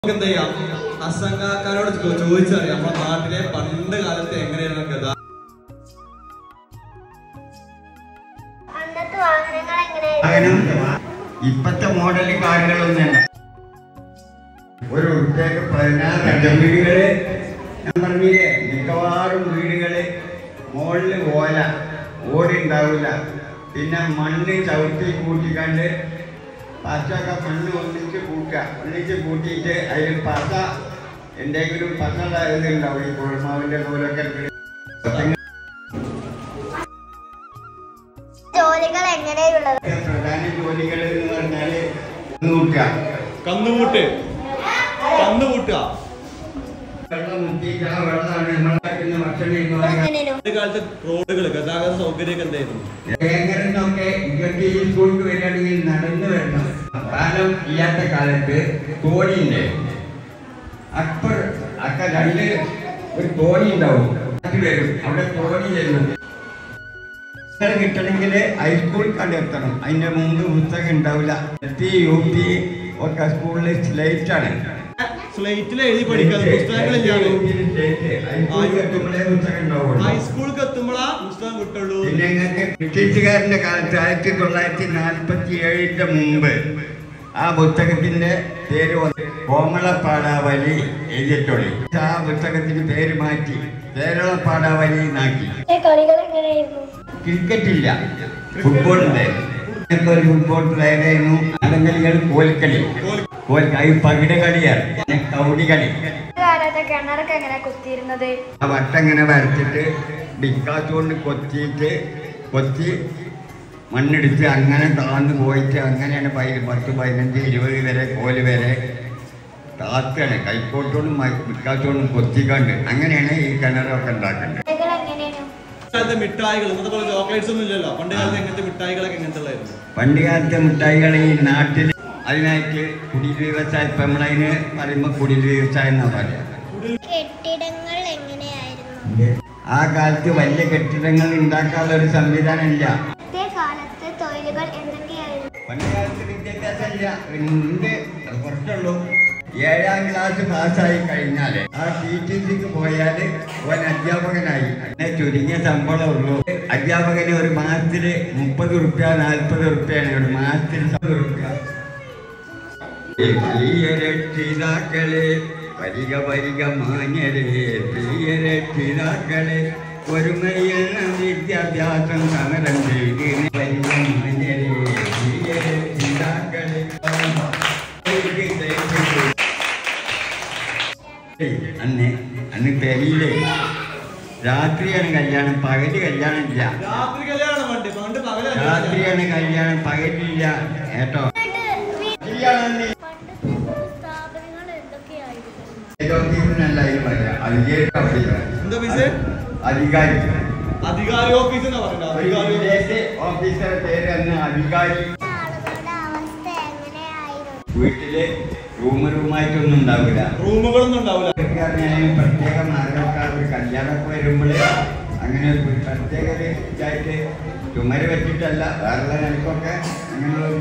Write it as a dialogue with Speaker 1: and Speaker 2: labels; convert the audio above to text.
Speaker 1: നമുക്ക് എന്ത് ചെയ്യാം അസംഗാക്കാരോട് ചോ- ചോദിച്ചറിയാം നമ്മുടെ നാട്ടിലെ പണ്ട് കാലത്ത് എങ്ങനെയായിരുന്നു ഗതാഗതം
Speaker 2: അന്നത്തെ വാഹനങ്ങൾ എങ്ങനെയായിരുന്നു
Speaker 3: അങ്ങനെ ഇപ്പത്തെ മോഡൽ കാറുകളൊന്നുമല്ല ഒരു ഉറുപ്പ്യക്ക് പതിനാറ് അഞ്ച് വീടുകള് ഞാൻ പറഞ്ഞില്ലേ മിക്കവാറും വീടുകള് മുകളില് ഓല ഓടി ഉണ്ടാവില്ല പിന്നെ മണ്ണ് ചവിട്ടി കൂട്ടിക്കണ്ട് പച്ചൊക്കെ മണ്ണ് ഒന്നിച്ച് കൂട്ടുക ഒന്നിച്ച് കൂട്ടിയിട്ട് അതിൽ പസ എന്തെങ്കിലും പസ ഇതുണ്ടാവും ഈ കുഴമാവിന്റെ നൂലൊക്കെ ഇട്ട്
Speaker 2: ജോലികൾ എങ്ങനെയുള്ളത്
Speaker 3: പ്രധാന ജോലികൾ എന്ന് പറഞ്ഞാല് കൂട്ടുക
Speaker 1: കന്നുകൂട്ട് കന്നുകൂട്ടുക
Speaker 3: വെള്ളം മുട്ടിയിട്ട് ആ വെള്ളമാണ് നമ്മളാക്കുന്ന ഭക്ഷണം എന്ന് പറഞ്ഞാൽ
Speaker 2: എങ്ങനെയായിരുന്നു
Speaker 1: പണ്ട് കാലത്ത് റോഡുകൾ ഗതാഗത സൗകര്യമൊക്കെ എന്തായിരുന്നു
Speaker 3: ഭയങ്കരനൊക്കെ ഇങ്ങോട്ട് ഈ സ്കൂൾക്ക് വരികയാണെങ്കിൽ നടന്നു വരണം പാലം ഇല്ലാത്ത കാലത്ത് തോണിയുണ്ട് അപ്പർ അക്ക രണ്ട് ഒരു തോണി ഉണ്ടാവും അത് വരും അവിടെ തോണി ചെല്ലും പുസ്തകം കിട്ടണമെങ്കിൽ ഹൈസ്കൂൾ കണ്ടെത്തണം അതിന്റെ മുമ്പ് പുസ്തകം ഉണ്ടാവില്ല എൽ പി യു പി ഒക്കെ സ്കൂളിൽ സ്ലേറ്റ് ആണ്
Speaker 1: സ്ലേറ്റിൽ എഴുതി പഠിക്കാതെ പുസ്തകങ്ങളില്ലാതെ
Speaker 3: ഹൈസ്കൂളിൽ എത്തുമ്പോഴേ പുസ്തകം ഉണ്ടാവുള്ളൂ
Speaker 1: ഹൈസ്കൂൾക്ക് എത്തുമ്പോഴാ പുസ്തകം കിട്ടുള്ളൂ
Speaker 3: പിന്നെ ഞങ്ങൾക്ക് ബ്രിട്ടീഷുകാരന്റെ കാലത്ത് ആയിരത്തി തൊള്ളായിരത്തി നാൽപ്പത്തി ഏഴിന്റെ മുമ്പ് ആ പുസ്തകത്തിന്റെ പേര് വന്ന് കോമളപ്പാടാവലി എഴുതിയിട്ടുള്ളി ആ പുസ്തകത്തിന് പേര് മാറ്റി കേരള പാടാവലി എന്നാക്കി
Speaker 2: കളികൾ എങ്ങനെയായിരുന്നു
Speaker 3: ക്രിക്കറ്റ് ഇല്ല ഫുട്ബോൾ ഉണ്ട് ഞങ്ങൾക്ക് ഒരു ഫുട്ബോൾ പ്ലെയർ ആയിരുന്നു അടങ്കളികൾ കോൽക്കളി കോൽക്കളി പകിട കളിയാണ് പിന്നെ കൗടി കളി
Speaker 2: കാലത്തെ കിണറൊക്കെ എങ്ങനെ കുത്തിയിരുന്നത്
Speaker 3: ആ വട്ടം ഇങ്ങനെ വരച്ചിട്ട് ഡിക്കാസ് കൊണ്ട് കൊത്തിയിട്ട് കൊത്തി മണ്ണെടുത്ത് അങ്ങനെ താഴ്ന്നു പോയിട്ട് അങ്ങനെയാണ് പൈ പത്ത് പതിനഞ്ച് ഇരുപത് വരെ കോല് വരെ താത്താണ് കൈക്കോട്ടോണ്ടും ഡിക്കാസോണ്ടും കൊത്തിക്കാണ്ട് അങ്ങനെയാണ് ഈ കിണറൊക്കെ ഉണ്ടാക്കുന്നത്
Speaker 2: കളികൾ എങ്ങനെയായിരുന്നു
Speaker 1: കാലത്തെ മിഠായികൾ ഇന്നത്തെ പോലെ ചോക്ലേറ്റ്സ് ഒന്നും ഇല്ലല്ലോ പണ്ട് കാലത്ത് എങ്ങനത്തെ മിഠായികളൊക്കെ എങ്ങനത്തെ ഉള്ളായിരുന്നു
Speaker 3: പണ്ട് കാലത്തെ മിഠായികൾ ഈ നാട്ടിൽ അതിനായിട്ട് കുടിൽ വ്യവസായം ഇപ്പം നമ്മളതിന് പറയുമ്പോൾ കുടിൽ വ്യവസായം എന്നാണ് പറയുക
Speaker 2: കെട്ടിടങ്ങൾ എങ്ങനെയായിരുന്നു
Speaker 3: ആ കാലത്ത് വലിയ കെട്ടിടങ്ങൾ ഉണ്ടാക്കാനുള്ള ഒരു സംവിധാനം ഇല്ല
Speaker 2: ഇന്നത്തെ കാലത്തെ തൊഴിലുകൾ എന്തൊക്കെയായിരുന്നു
Speaker 3: പണ്ടുകാലത്ത് വിദ്യാഭ്യാസമില്ല ഉണ്ട് അത് കുറച്ചുള്ളൂ ഏഴാം ക്ലാസ് പാസ്സായി കഴിഞ്ഞാൽ ആ ടി ടി സിക്ക് പോയാൽ ഓൻ അധ്യാപകനായി പിന്നെ ചുരുങ്ങിയ ശമ്പളം ഉള്ളൂ അധ്യാപകന് ഒരു മാസത്തിൽ മുപ്പത് റുപ്യ നാൽപ്പത് റുപ്യാണ് ഒരു മാസത്തിൽ റുപ്യ പ്രിയ രക്ഷിതാക്കളെ വരിക വരിക മാന്യരെ പ്രിയ രക്ഷിതാക്കളെ ഒരുമയിൽ വിദ്യാഭ്യാസം സമരം ചെയ്ത് വരിക മാന്യരെ പ്രിയ രക്ഷിതാക്കളെ അന്ന് അന്ന് പെരിയിലെ രാത്രിയാണ് കല്യാണം പകല് കല്യാണം ഇല്ല
Speaker 1: രാത്രി കല്യാണം പണ്ട് പണ്ട് പകല
Speaker 3: രാത്രിയാണ് കല്യാണം പകലില്ല കേട്ടോ കല്യാണം നീ
Speaker 2: പണ്ടത്തെ സ്ഥാപനങ്ങൾ എന്തൊക്കെയായിരുന്നു
Speaker 3: ഓഫീസിനല്ല ഇത് പറയാം അധികാരി ഓഫീസർ
Speaker 1: എന്താ വിസേ
Speaker 3: അധികാരി
Speaker 1: അധികാരി ഓഫീസ് എന്നാ പറയുന്നത് അധികാരി ഓഫീസ്
Speaker 3: വിദേശ ഓഫീസർ പേര് അന്ന് അധികാരി
Speaker 2: ആളുകളുടെ അവസ്ഥ എങ്ങനെയായിരുന്നു
Speaker 3: വീട്ടില് റൂം റൂമായിട്ടൊന്നും ഉണ്ടാവില്ല
Speaker 1: റൂമുകളൊന്നും ഉണ്ടാവില്ല
Speaker 3: ഞാൻ പ്രത്യേക മാർഗക്കാർ ഒരു കല്യാണമൊക്കെ വരുമ്പോൾ അങ്ങനെ ഒരു പ്രത്യേക ഒരു ഇതായിട്ട് ചുമര് വെച്ചിട്ടല്ല വേറെ നിലക്കൊക്കെ അങ്ങനെയുള്ള